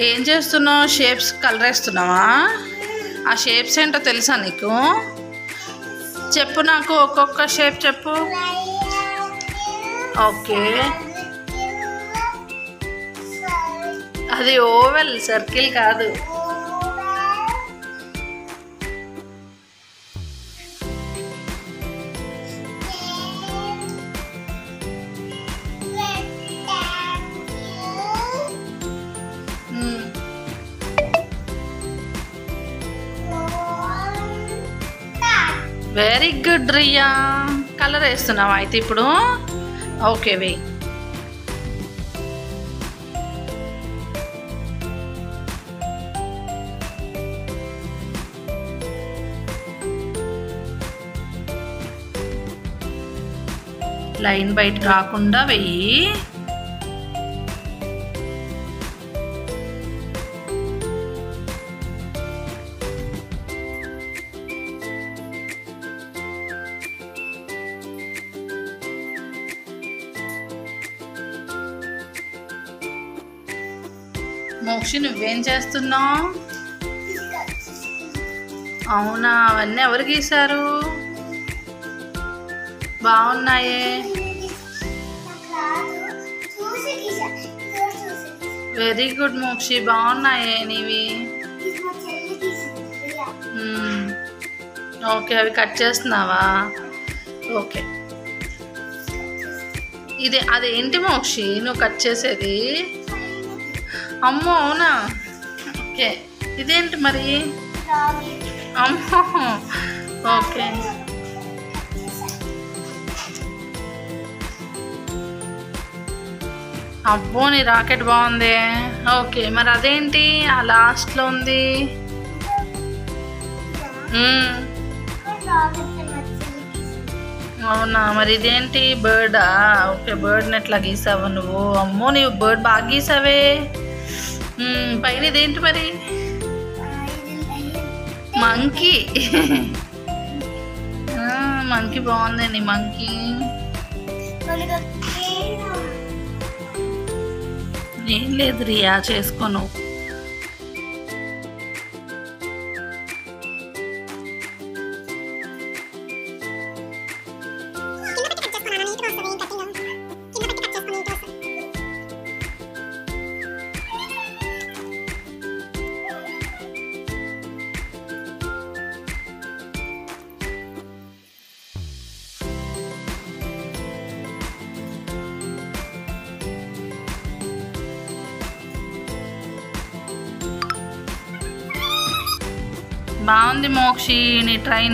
ఏం చేస్తున్నావు shapes colour వేస్తున్నావా ఆ షేప్స్ ఏంటో తెలుసా నీకు చెప్పు నాకు ఒక్కొక్క షేప్ చెప్పు ఓకే అది ఓవెల్ సర్కిల్ కాదు వెరీ గుడ్ రియా కలర్ వేస్తున్నావా అయితే ఇప్పుడు ఓకే వెయ్యి లైన్ బయట రాకుండా వెయ్యి మోక్షి నువ్వేం చేస్తున్నావు అవునా అవన్నీ ఎవరు గీశారు బాగున్నాయే వెరీ గుడ్ మోక్షి బాగున్నాయే నీవి మ్మ్. ఓకే అవి కట్ చేస్తున్నావా ఓకే ఇది అదేంటి మోక్షి నువ్వు కట్ చేసేది అమ్మో అవునా ఓకే ఇదేంటి మరి అమ్మో ఓకే అబ్బో నీ రాకెట్ బాగుంది ఓకే మరి అదేంటి ఆ లాస్ట్లో ఉంది మ్మ్. అవునా మరి ఇదేంటి బర్డా ఓకే బర్డ్ని ఎట్లా గీసావు నువ్వు అమ్మో నీవు బర్డ్ బాగా గీసావే మ్మ్, పైన ఇదేంటి మరి మంకీ మంకీ బాగుంది నీ మంకీ ఏం లేదు రియా చేసుకోను బాగుంది మోక్షి నీ ట్రైన్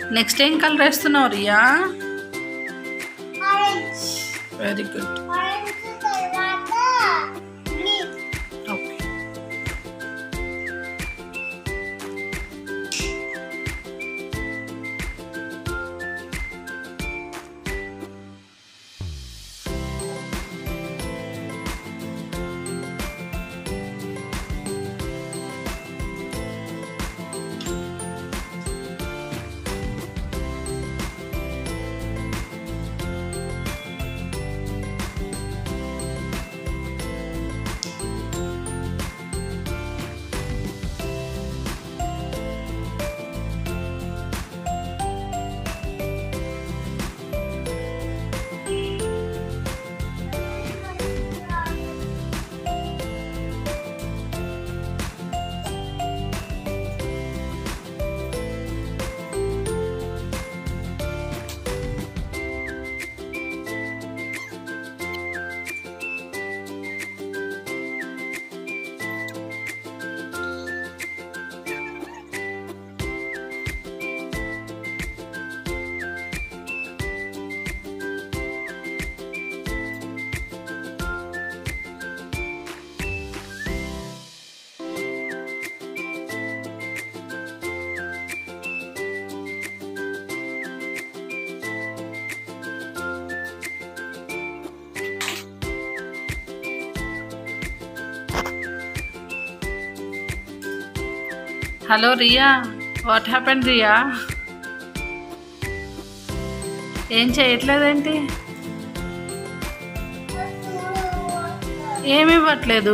నెక్స్ట్ ఏం కలర్ వేస్తున్నావు Riya orange very good orange తర్వాత green okay hello Riya what happen Riya ఏం చేయట్లేదేంటి ఏమి ఇవ్వట్లేదు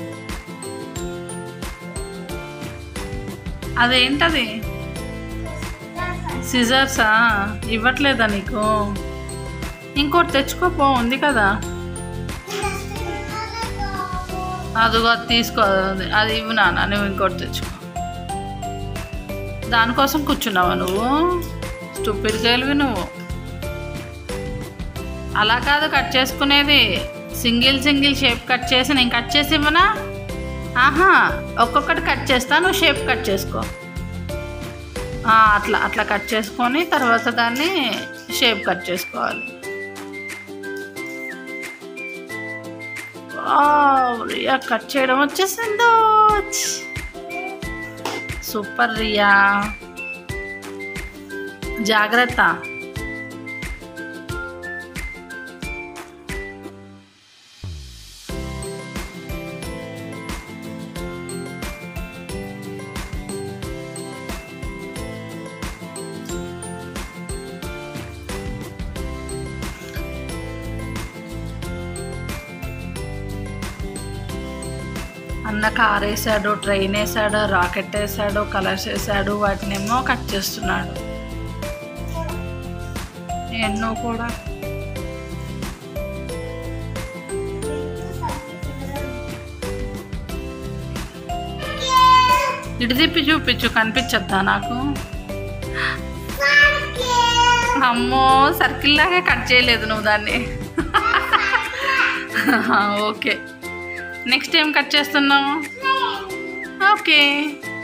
అదేంటది సిజర్సా ఇవ్వట్లేదా నీకు ఇంకోటి తెచ్చుకోపో ఉంది కదా అదిగో అది తీసుకో అది- అది ఇవ్వు నాన్న నువ్వు ఇంకోటి తెచ్చుకో దానికోసం కూర్చున్నావా నువ్వు స్టూపిడ్ గేల్వి నువ్వు అలా కాదు కట్ చేసుకునేది సింగిల్ సింగిల్ షేప్ కట్ చేసి నేను కట్ చేసి ఇవ్వనా ఆహా ఒక్కొక్కటి కట్ చేస్తా నువ్వు షేప్ కట్ చేసుకో ఆ, అట్లా అట్లా కట్ చేసుకొని తర్వాత దాన్ని షేప్ కట్ చేసుకోవాలి వావ్, రియా కట్ చేయడం వచ్చేసిందో సూపర్ రియా జాగ్రత్త అన్న కార్ వేసాడు ట్రైన్ వేసాడు రాకెట్ వేసాడు కలర్స్ వేసాడు వాటినేమో కట్ చేస్తున్నాడు ఎన్నో కూడా ఇటు తిప్పి చూపించు కనిపించద్దా నాకు అమ్మో సర్కిల్ లాగా కట్ చేయలేదు నువ్వు దాన్ని ఓకే నెక్స్ట్ ఏం కట్ చేస్తున్నావు ఓకే